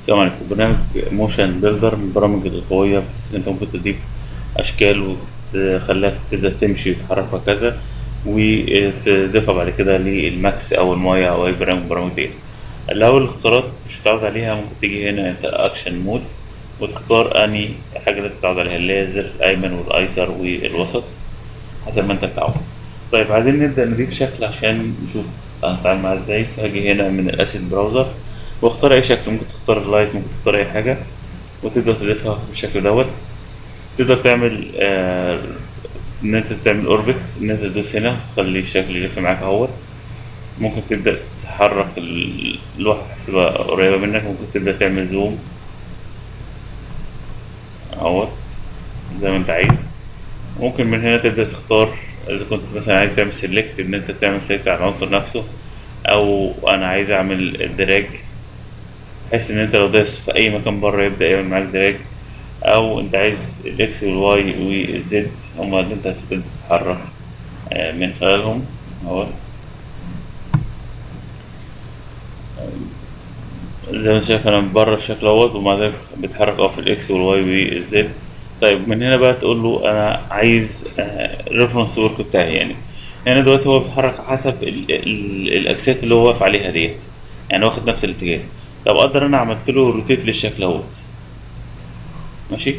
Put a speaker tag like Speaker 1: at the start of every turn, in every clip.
Speaker 1: السلام عليكم برنامج موشن بيلدر من البرامج القوية بحيث إن أنت ممكن تضيف أشكال وتخليها تقدر تمشي وتتحرك وهكذا وتضيفها بعد كده للماكس أو المايا أو أي برنامج من البرامج دي الأول الاختصارات مش هتتعود عليها ممكن تيجي هنا أنت أكشن مود وتختار أني حاجة اللي تتعود عليها الليزر الأيمن والأيسر والوسط حسب ما أنت متعود طيب عايزين نبدأ نضيف شكل عشان نشوف هنتعامل معاه ازاي فهاجي هنا من الاسيد براوزر واختار اي شكل ممكن تختار اللايت ممكن تختار اي حاجة وتقدر تضيفها بالشكل دوت تقدر تعمل آه ان انت تعمل اوربت ان انت تدوس هنا تخلي الشكل يلف معاك اهوت ممكن تبدأ تحرك اللوحة بحيث تبقى قريبة منك ممكن تبدأ تعمل زوم اهوت زي ما انت عايز ممكن من هنا تبدأ تختار إذا كنت مثلا عايز تعمل سيلكت إن أنت تعمل سيلكت على العنصر نفسه أو أنا عايز أعمل الدراج بحيث إن أنت لو داس في أي مكان بره يبدأ يعمل معاك دراج أو أنت عايز الإكس والواي والزد هما اللي أنت هتبدأ تتحرك من خلالهم أهو زي ما انت شايف أنا من بره الشكل أهوت ومع ذلك بتحرك أه في الإكس والواي والزد طيب من هنا بقى تقول له انا عايز الريفرنس ورك بتاعي يعني هنا دلوقتي هو بيتحرك حسب ال ال الاكسات اللي هو واقف عليها ديت يعني واخد نفس الاتجاه طب اقدر انا عملت له روتيت للشكل اهوت ماشي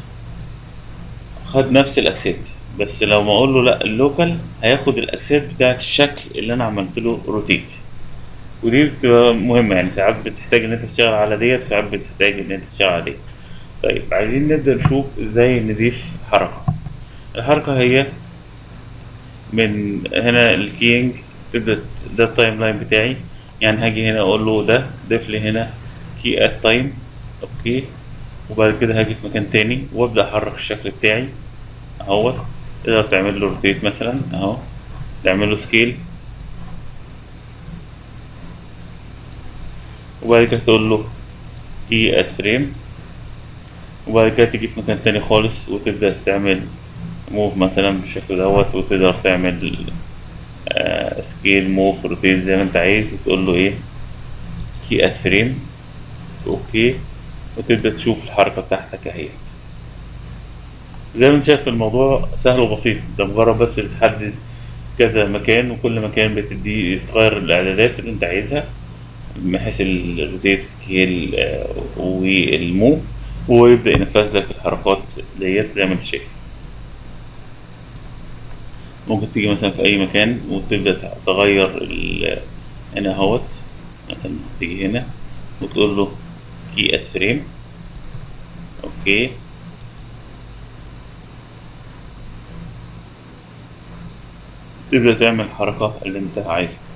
Speaker 1: خد نفس الاكسات بس لو ما اقول له لا اللوكال هياخد الاكسات بتاعت الشكل اللي انا عملت له روتيت ودي بتبقى مهمه يعني ساعات بتحتاج ان انت تشتغل على ديت وساعات بتحتاج ان انت تشتغل على ديت طيب عايزين نبدأ نشوف ازاي نضيف حركة الحركة هي من هنا الكينج تبدأ ده التايم لاين بتاعي يعني هاجي هنا اقول له ده ضيف لي هنا كي ات تايم اوكي وبعد كده هاجي في مكان تاني وابدأ احرك الشكل بتاعي اهوت تقدر تعمل له روتيت مثلا اهو تعمل له سكيل وبعد كده تقول له كي ات فريم وبعد كده تيجي في مكان تاني خالص وتبدأ تعمل موف مثلا بالشكل دوت وتقدر تعمل آه سكيل موف روتيت زي ما انت عايز وتقول له ايه كي ات فريم اوكي وتبدأ تشوف الحركة بتاعتك اهيت زي ما انت شايف الموضوع سهل وبسيط ده مجرد بس تحدد كذا مكان وكل مكان بتديه تغير الاعدادات اللي انت عايزها من حيث الروتيت سكيل آه والموف وهو يبدأ ينفذ لك الحركات ديت زي ما انت شايف ممكن تيجي مثلا في أي مكان وتبدأ تغير ال هنا اهوت مثلا تيجي هنا وتقول له كي ات فريم اوكي تبدأ تعمل الحركة اللي انت عايزها